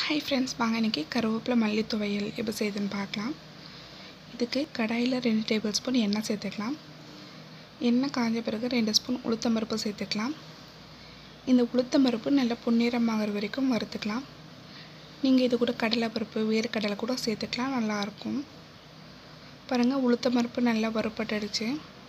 hi friends வாங்க இன்றைக்கி கருவேப்பிலை மல்லி துவையல் எப்படி செய்யுதுன்னு பார்க்கலாம் இதுக்கு கடாயில் ரெண்டு டேபிள் ஸ்பூன் எண்ணெய் சேர்த்துக்கலாம் எண்ணெய் காஞ்ச பிறகு ரெண்டு ஸ்பூன் உளுத்தம்பருப்பு சேர்த்துக்கலாம் இந்த உளுத்தம்பருப்பு நல்லா பொன்னிறமாகிற வரைக்கும் வறுத்துக்கலாம் நீங்கள் இது கூட கடலைப்பருப்பு வேர்க்கடலை கூட சேர்த்துக்கலாம் நல்லாயிருக்கும் பாருங்கள் உளுத்தம்பருப்பு நல்லா வறுப்பட்டுடுச்சு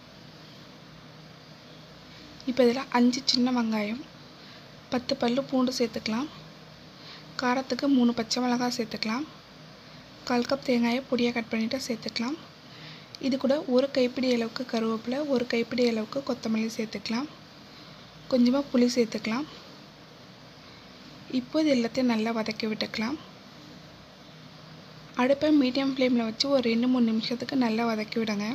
இப்போ இதில் அஞ்சு சின்ன வெங்காயம் பத்து பல்லு பூண்டு சேர்த்துக்கலாம் காரத்துக்கு மூணு பச்சை மிளகாய் சேர்த்துக்கலாம் கால் கப் தேங்காயை பொடியாக கட் பண்ணிவிட்டு சேர்த்துக்கலாம் இது கூட ஒரு கைப்பிடி அளவுக்கு கருவேப்பிலை ஒரு கைப்பிடி அளவுக்கு கொத்தமல்லி சேர்த்துக்கலாம் கொஞ்சமாக புளி சேர்த்துக்கலாம் இப்போ இது எல்லாத்தையும் நல்லா வதக்கி விட்டுக்கலாம் அடுப்பை மீடியம் ஃப்ளேமில் வச்சு ஒரு ரெண்டு மூணு நிமிஷத்துக்கு நல்லா வதக்கி விடுங்க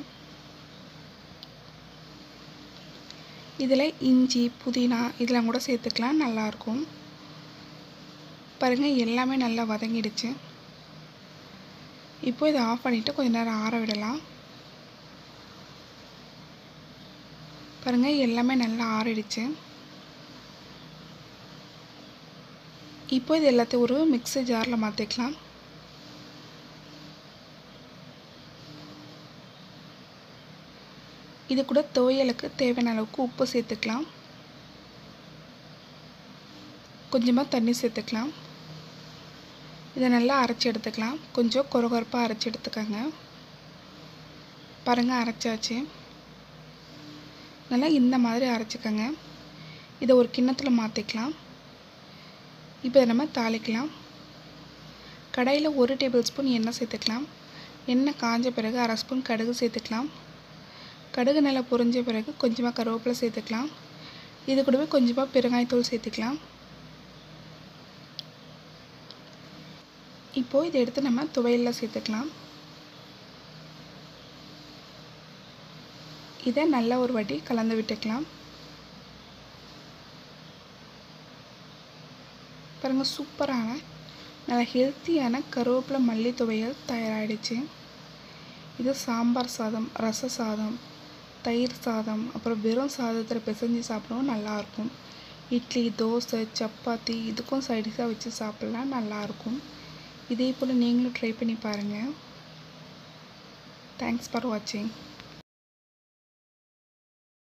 இதில் இஞ்சி புதினா இதெல்லாம் கூட சேர்த்துக்கலாம் நல்லாயிருக்கும் பாருங்கள் எல்லாமே நல்லா வதங்கிடுச்சு இப்போ இதை ஆஃப் பண்ணிவிட்டு கொஞ்ச நேரம் ஆற விடலாம் பாருங்கள் எல்லாமே நல்லா ஆறிடுச்சு இப்போ இது எல்லாத்தையும் ஒரு மிக்ஸி ஜாரில் மாற்றிக்கலாம் இது கூட துவையலுக்கு தேவையான அளவுக்கு உப்பு சேர்த்துக்கலாம் கொஞ்சமாக தண்ணி சேர்த்துக்கலாம் இதை நல்லா அரைச்சி எடுத்துக்கலாம் கொஞ்சம் கொரகொரப்பாக அரைச்சி எடுத்துக்கோங்க பாருங்கள் அரைச்சாச்சு நல்லா இந்த மாதிரி அரைச்சிக்கோங்க இதை ஒரு கிண்ணத்தில் மாற்றிக்கலாம் இப்போ இதை நம்ம தாளிக்கலாம் கடாயில் ஒரு டேபிள் ஸ்பூன் எண்ணெய் சேர்த்துக்கலாம் எண்ணெய் காஞ்ச பிறகு அரை ஸ்பூன் கடுகு சேர்த்துக்கலாம் கடுகு நல்லா பொரிஞ்ச பிறகு கொஞ்சமாக கருவேப்பிலை சேர்த்துக்கலாம் இது கூடவே கொஞ்சமாக பெருங்காயத்தூள் சேர்த்துக்கலாம் இப்போது இதை எடுத்து நம்ம துவையலில் சேர்த்துக்கலாம் இதை நல்லா ஒரு வாட்டி கலந்து விட்டுக்கலாம் பாருங்கள் சூப்பரான நல்ல ஹெல்த்தியான கருவேப்பிலை மல்லி துவையல் தயாராகிடுச்சு இது சாம்பார் சாதம் ரச சாதம் தயிர் சாதம் அப்புறம் வெறும் சாதத்தில் பிசைஞ்சு சாப்பிடவும் நல்லாயிருக்கும் இட்லி தோசை சப்பாத்தி இதுக்கும் சைடிஷாக வச்சு சாப்பிட்லாம் நல்லாயிருக்கும் இதே போல் நீங்களும் ட்ரை பண்ணி பாருங்கள் தேங்க்ஸ் ஃபார் வாட்சிங்